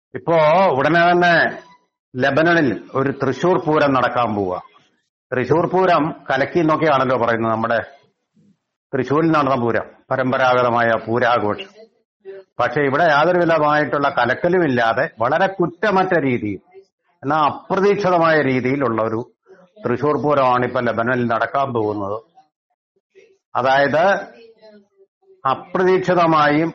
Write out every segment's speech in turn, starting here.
ഇപ്പോ ഉടനെ തന്നെ ലബനനിൽ ഒരു തൃശൂർ പൂരം നടക്കാൻ പോവുക തൃശൂർ പൂരം കലക്കി എന്നൊക്കെയാണല്ലോ പറയുന്നത് നമ്മുടെ തൃശൂരിൽ നടന്ന പൂരം പരമ്പരാഗതമായ പൂരാഘോഷം പക്ഷെ ഇവിടെ യാതൊരു വിധമായിട്ടുള്ള കലക്കലുമില്ലാതെ വളരെ കുറ്റമറ്റ രീതിയിൽ എന്നാൽ അപ്രതീക്ഷിതമായ രീതിയിലുള്ള ഒരു തൃശൂർ പൂരമാണ് ഇപ്പൊ ലബനനിൽ നടക്കാൻ പോകുന്നത് അതായത് അപ്രതീക്ഷിതമായും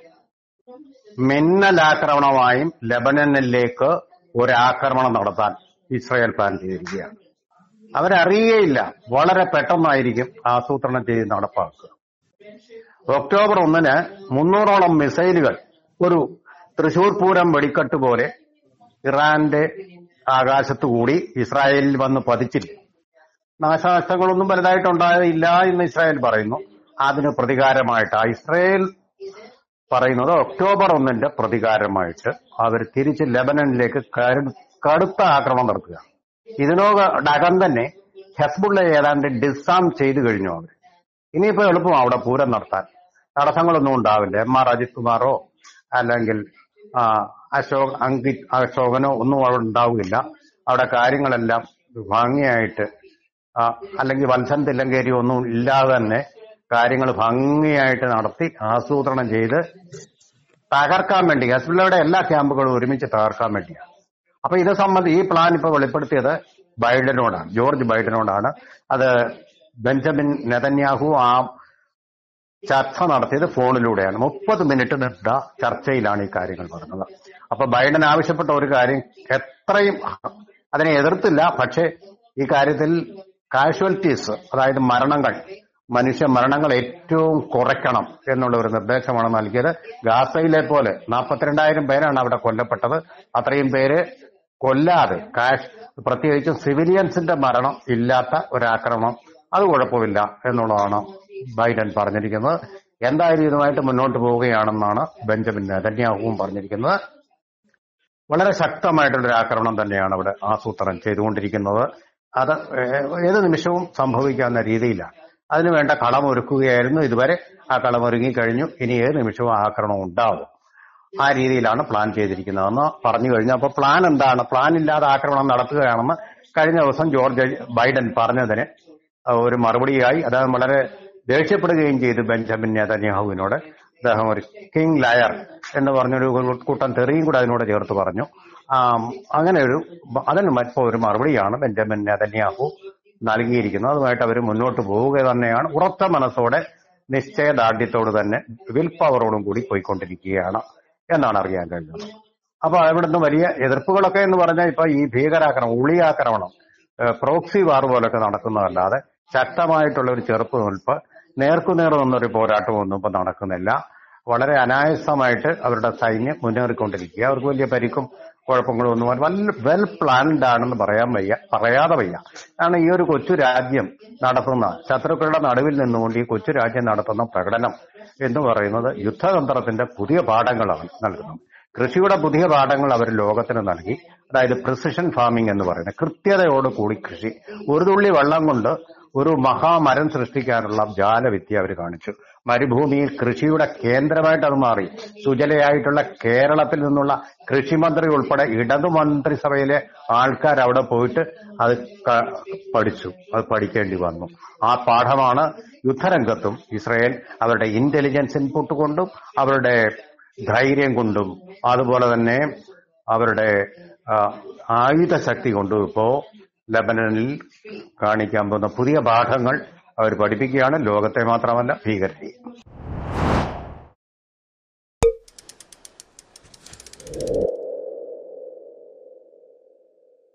മിന്നലാക്രമണമായും ലബനനിലേക്ക് ഒരു ആക്രമണം നടത്താൻ ഇസ്രായേൽ പ്ലാൻ ചെയ്തിരിക്കുകയാണ് അവരറിയുകയില്ല വളരെ പെട്ടെന്നായിരിക്കും ആസൂത്രണം ചെയ്ത് നടപ്പാക്കുക ഒക്ടോബർ ഒന്നിന് മുന്നൂറോളം മിസൈലുകൾ ഒരു തൃശൂർ പൂരം വെടിക്കെട്ട് പോലെ ഇറാന്റെ ആകാശത്തു കൂടി ഇസ്രായേലിൽ വന്ന് പതിച്ചില്ല നാശനഷ്ടങ്ങളൊന്നും വലുതായിട്ടുണ്ടായില്ല എന്ന് ഇസ്രായേൽ പറയുന്നു അതിന് പ്രതികാരമായിട്ട് ആ ഇസ്രായേൽ പറയുന്നത് ഒക്ടോബർ ഒന്നിന്റെ പ്രതികാരമായിട്ട് അവർ തിരിച്ച് ലെബനനിലേക്ക് കരു- കടുത്ത ആക്രമണം നടത്തുക ഇതിനോടകം തന്നെ ഹെസ്ബുള്ള ഏതാണ്ട് ഡിസാം ചെയ്തു കഴിഞ്ഞു അവർ ഇനിയിപ്പോ എളുപ്പം അവിടെ പൂരം നടത്താൻ തടസ്സങ്ങളൊന്നും ഉണ്ടാവില്ല എം ആർ അജിത് കുമാറോ അല്ലെങ്കിൽ ആ, അശോക് അങ്കിത് അശോകനോ ഒന്നും അവിടെ ഉണ്ടാവുകയില്ല അവിടെ കാര്യങ്ങളെല്ലാം ഭംഗിയായിട്ട് ആ, അല്ലെങ്കിൽ വത്സൻ തില്ലങ്കേരി ഒന്നും ഇല്ലാതെ തന്നെ കാര്യങ്ങൾ ഭംഗിയായിട്ട് നടത്തി ആസൂത്രണം ചെയ്ത് തകർക്കാൻ വേണ്ടി ഹസ്ബുള്ളയുടെ എല്ലാ ക്യാമ്പുകളും ഒരുമിച്ച് തകർക്കാൻ വേണ്ടിയാണ് അപ്പൊ ഇത് സംബന്ധി ഈ പ്ലാൻ ഇപ്പൊ വെളിപ്പെടുത്തിയത് ബൈഡനോടാണ് ജോർജ് ബൈഡനോടാണ് അത് ബെഞ്ചമിൻ നെതന്യാഹു ആ ചർച്ച നടത്തിയത് ഫോണിലൂടെയാണ് മുപ്പത് മിനിറ്റ് നീണ്ട ചർച്ചയിലാണ് ഈ കാര്യങ്ങൾ പറഞ്ഞത് അപ്പൊ ബൈഡൻ ആവശ്യപ്പെട്ട ഒരു കാര്യം എത്രയും അതിനെ എതിർത്തില്ല പക്ഷേ ഈ കാര്യത്തിൽ കാഷ്വാലിറ്റീസ് അതായത് മരണങ്ങൾ മനുഷ്യ മരണങ്ങൾ ഏറ്റവും കുറയ്ക്കണം എന്നുള്ള ഒരു നിർദ്ദേശമാണ് നൽകിയത് ഗാസയിലെ പോലെ നാൽപ്പത്തിരണ്ടായിരം പേരാണ് അവിടെ കൊല്ലപ്പെട്ടത് അത്രയും പേര് കൊല്ലാതെ കാഷ് പ്രത്യേകിച്ചും സിവിലിയൻസിന്റെ മരണം ഇല്ലാത്ത ഒരാക്രമണം അത് കുഴപ്പമില്ല എന്നുള്ളതാണ് ബൈഡൻ പറഞ്ഞിരിക്കുന്നത് എന്തായാലും ഇതുമായിട്ട് മുന്നോട്ട് പോവുകയാണെന്നാണ് ബെഞ്ചമിൻ നെതന്യാഹുവും പറഞ്ഞിരിക്കുന്നത് വളരെ ശക്തമായിട്ടുള്ള ഒരു ആക്രമണം തന്നെയാണ് അവിടെ ആസൂത്രണം ചെയ്തുകൊണ്ടിരിക്കുന്നത് അത് ഏ- ഏത് നിമിഷവും സംഭവിക്കാവുന്ന രീതിയിലാണ് അതിനുവേണ്ട കളമൊരുക്കുകയായിരുന്നു ഇതുവരെ ആ കളമൊരുങ്ങി കഴിഞ്ഞു ഇനി ഏത് നിമിഷവും ആക്രമണം ഉണ്ടാവും ആ രീതിയിലാണ് പ്ലാൻ ചെയ്തിരിക്കുന്നതെന്ന് പറഞ്ഞു കഴിഞ്ഞു അപ്പൊ പ്ലാൻ എന്താണ് പ്ലാൻ ഇല്ലാതെ ആക്രമണം നടത്തുകയാണെന്ന് കഴിഞ്ഞ ദിവസം ജോർജ് ബൈഡൻ പറഞ്ഞതിന് ഒരു മറുപടിയായി അദ്ദേഹം വളരെ ദേഷ്യപ്പെടുകയും ചെയ്തു ബെഞ്ചമിൻ നെതന്യാഹുവിനോട് അദ്ദേഹം ഒരു കിങ് ലയർ എന്ന് പറഞ്ഞൊരു കൂട്ടം തെറിയും കൂടെ അതിനോട് ചേർത്ത് പറഞ്ഞു ആം, അങ്ങനെ ഒരു അതിന് ഇപ്പോൾ ഒരു മറുപടിയാണ് ബെഞ്ചമിൻ നെതന്യാഹു നൽകിയിരിക്കുന്നത് അതുമായിട്ട് അവർ മുന്നോട്ട് പോവുക തന്നെയാണ് ഉറച്ച മനസ്സോടെ നിശ്ചയദാർഢ്യത്തോട് തന്നെ വിൽ പവറോടും കൂടി പോയിക്കൊണ്ടിരിക്കുകയാണ് എന്നാണ് അറിയാൻ കഴിഞ്ഞത് അപ്പൊ ഇവിടുന്ന് വലിയ എതിർപ്പുകളൊക്കെ എന്ന് പറഞ്ഞാൽ ഇപ്പൊ ഈ ഭീകരാക്രമണം ഉളിയാക്രമണം ഏഹ് പ്രോക്സി വാർ പോലൊക്കെ നടക്കുന്നതല്ലാതെ ശക്തമായിട്ടുള്ള ഒരു ചെറുപ്പ് നിൽപ്പ് നേർക്കുനേർ നിന്നൊരു പോരാട്ടമൊന്നും ഇപ്പൊ നടക്കുന്നില്ല വളരെ അനായാസമായിട്ട് അവരുടെ സൈന്യം മുന്നേറിക്കൊണ്ടിരിക്കുക അവർക്ക് വലിയ പരിക്കും കുഴപ്പങ്ങളും ഒന്നും വല്ല വെൽ പ്ലാൻഡ് ആണെന്ന് പറയാൻ വയ്യ പറയാതെ വയ്യ കാരണം ഈ ഒരു കൊച്ചു രാജ്യം നടത്തുന്ന ശത്രുക്കളുടെ നടുവിൽ നിന്നുകൊണ്ട് ഈ കൊച്ചു രാജ്യം നടത്തുന്ന പ്രകടനം എന്ന് പറയുന്നത് യുദ്ധതന്ത്രത്തിന്റെ പുതിയ പാഠങ്ങളാണ് നൽകുന്നത് കൃഷിയുടെ പുതിയ പാഠങ്ങൾ അവർ ലോകത്തിന് നൽകി അതായത് പ്രിസിഷൻ ഫാമിംഗ് എന്ന് പറയുന്നത് കൃത്യതയോട് കൂടി കൃഷി ഒരു തുള്ളി വെള്ളം കൊണ്ട് ഒരു മഹാമരം സൃഷ്ടിക്കാനുള്ള ജാലവിദ്യ അവർ കാണിച്ചു മരുഭൂമിയിൽ കൃഷിയുടെ കേന്ദ്രമായിട്ട് അത് മാറി സുജലയായിട്ടുള്ള കേരളത്തിൽ നിന്നുള്ള കൃഷിമന്ത്രി ഉൾപ്പെടെ ഇടതു മന്ത്രിസഭയിലെ ആൾക്കാർ അവിടെ പോയിട്ട് അത് ക- പഠിച്ചു അത് പഠിക്കേണ്ടി വന്നു ആ പാഠമാണ് യുദ്ധരംഗത്തും ഇസ്രയേൽ അവരുടെ ഇന്റലിജൻസ് ഇൻപുട്ട് കൊണ്ടും അവരുടെ ധൈര്യം കൊണ്ടും അതുപോലെ തന്നെ അവരുടെ ആ, ആയുധ ശക്തി കൊണ്ടും ഇപ്പോ ലബനനിൽ കാണിക്കാൻ പോകുന്ന പുതിയ പാഠങ്ങൾ അവർ പഠിപ്പിക്കുകയാണ് ലോകത്തെ മാത്രമല്ല ഭീകരരെയും